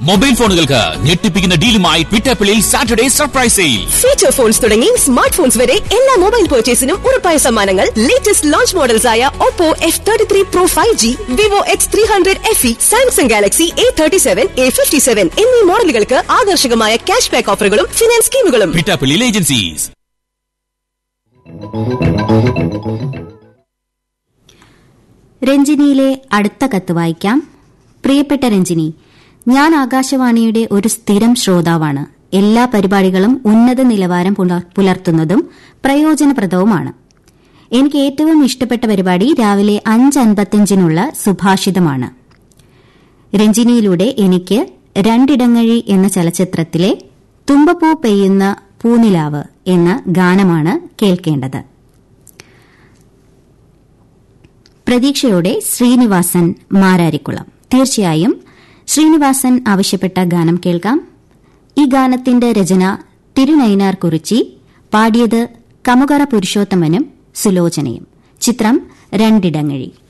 mobile ഫോണുകൾക്ക് ഞെട്ടിപ്പിക്കുന്ന ഡീലുമായി ട്വിറ്റപ്പിളിൽ Saturday surprise sale feature phones തുടങ്ങി സ്മാർട്ട് ഫോൺസ് വരെ എല്ലാ മൊബൈൽ പർച്ചേസിനും ഉറപ്പായ സമ്മാനങ്ങൾ ലേറ്റസ്റ്റ് ലോഞ്ച് മോഡൽസ് ആയ Oppo F thirty three pro five G Vivo X three hundred F E Samsung Galaxy A thirty seven A fifty seven എന്നീ മോഡലുകൾക്ക് ആകർഷകമായ ക്യാഷ് ബാക്ക് ഓഫറുകളും ഫിനാൻസ് സ്കീമുകളും ട്വിറ്റപ്പിളിൽ ഏജൻസീസ് രഞ്ജിനിയിലെ അടുത്ത കത്ത് വായിക്കാം പ്രിയപ്പെട്ട രഞ്ജിനി ഞാൻ ആകാശവാണിയുടെ ഒരു സ്ഥിരം ശ്രോതാവാണ് എല്ലാ പരിപാടികളും ഉന്നത നിലവാരം പുലർ- പുലർത്തുന്നതും പ്രയോജനപ്രദവുമാണ് എനിക്ക് ഏറ്റവും ഇഷ്ടപ്പെട്ട പരിപാടി രാവിലെ അഞ്ച് അൻപത്തിയഞ്ചിനുള്ള സുഭാഷിതമാണ് രഞ്ജിനിയിലൂടെ എനിക്ക് രണ്ടിടങ്ങഴി എന്ന ചലച്ചിത്രത്തിലെ തുമ്പപ്പൂ പെയ്യുന്ന പൂനിലാവ് എന്ന ഗാനമാണ് കേൾക്കേണ്ടത് പ്രതീക്ഷയോടെ ശ്രീനിവാസൻ മാരാരിക്കുളം തീർച്ചയായും ശ്രീനിവാസൻ ആവശ്യപ്പെട്ട ഗാനം കേൾക്കാം ഈ ഗാനത്തിന്റെ രചന തിരുനൈനാർ കുറിച്ചി പാടിയത് കമുകറ പുരുഷോത്തമനും സുലോചനയും ചിത്രം രണ്ടിടങ്ങഴി